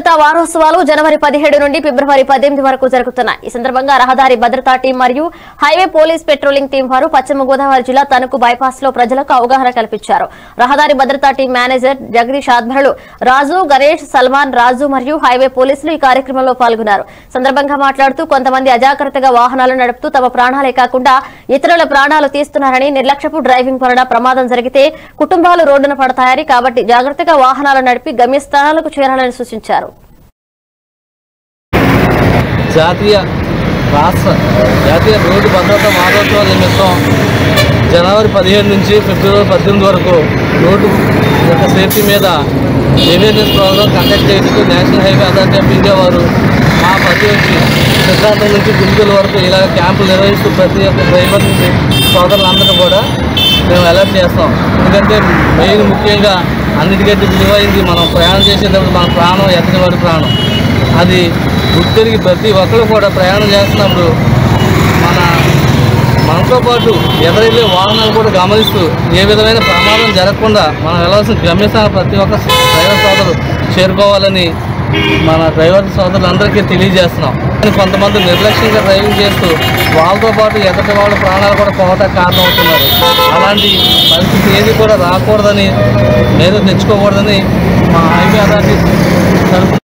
భద్రతా వారోత్సవాలు జనవరి పదిహేడు నుండి ఫిబ్రవరి పద్దెనిమిది వరకు జరుగుతున్నాయి ఈ సందర్భంగా రహదారి భద్రతా టీం మరియు హైవే పోలీస్ పెట్రోలింగ్ టీం వారు పశ్చిమ గోదావరి జిల్లా తణుకు బైపాస్ లో ప్రజలకు అవగాహన కల్పించారు రహదారి భద్రతా టీం మేనేజర్ జగదీష్ ఆధ్వర్యులు రాజు గణేష్ సల్మాన్ రాజు మరియు హైవే పోలీసులు ఈ కార్యక్రమంలో పాల్గొన్నారు సందర్భంగా మాట్లాడుతూ కొంతమంది అజాగ్రత్తగా వాహనాలు నడుపుతూ తమ ప్రాణాలే కాకుండా ఇతరుల ప్రాణాలు తీస్తున్నారని నిర్లక్ష్యపు డ్రైవింగ్ వలన ప్రమాదం జరిగితే కుటుంబాలు రోడ్డున పడతాయని కాబట్టి జాగ్రత్తగా వాహనాలు నడిపి గమ్యస్థానాలకు చేరాలని సూచించారు జాతీయ రాష్ట్ర జాతీయ రోడ్డు భద్రతా వారోత్సవాల నిమిత్తం జనవరి పదిహేడు నుంచి ఫిబ్రవరి పద్దెనిమిది వరకు రోడ్డు యొక్క సేఫ్టీ మీద అవేర్నెస్ ప్రోగ్రామ్ కండక్ట్ చేస్తూ National Highway Authority of India వారు మా ప్రతి వచ్చి సిద్ధాంతం నుంచి గుంటూరు వరకు ఇలా క్యాంపులు నిర్వహిస్తూ ప్రతి ఒక్క డ్రైవర్ నుంచి సోదరులందరూ కూడా మేము అలర్ట్ చేస్తాం ఎందుకంటే మెయిన్ ముఖ్యంగా అన్నిటికంటే విలువైంది మనం ప్రయాణం చేసేటప్పుడు మన ప్రాణం ఎత్తని వాడి ప్రాణం అది గుర్తిరిగి ప్రతి ఒక్కరు కూడా ప్రయాణం చేస్తున్నప్పుడు మన మనతో పాటు ఎదురెళ్ళే వాహనాలు కూడా గమనిస్తూ ఏ విధమైన ప్రమాదం జరగకుండా మనం వెళ్ళాల్సిన గమ్యస్థానం ప్రతి ఒక్క డ్రైవర్ సోదరు చేరుకోవాలని మన డ్రైవర్ సోదరులందరికీ తెలియజేస్తున్నాం కానీ కొంతమంది నిర్లక్ష్యంగా డ్రైవింగ్ చేస్తూ వాళ్ళతో పాటు ఎదుటి వాళ్ళ ప్రాణాలు కూడా పోవటానికి కారణం అవుతున్నారు అలాంటి పరిస్థితి ఏది కూడా రాకూడదని లేదా తెచ్చుకోకూడదని మా హైవే అథారిటీ తరఫున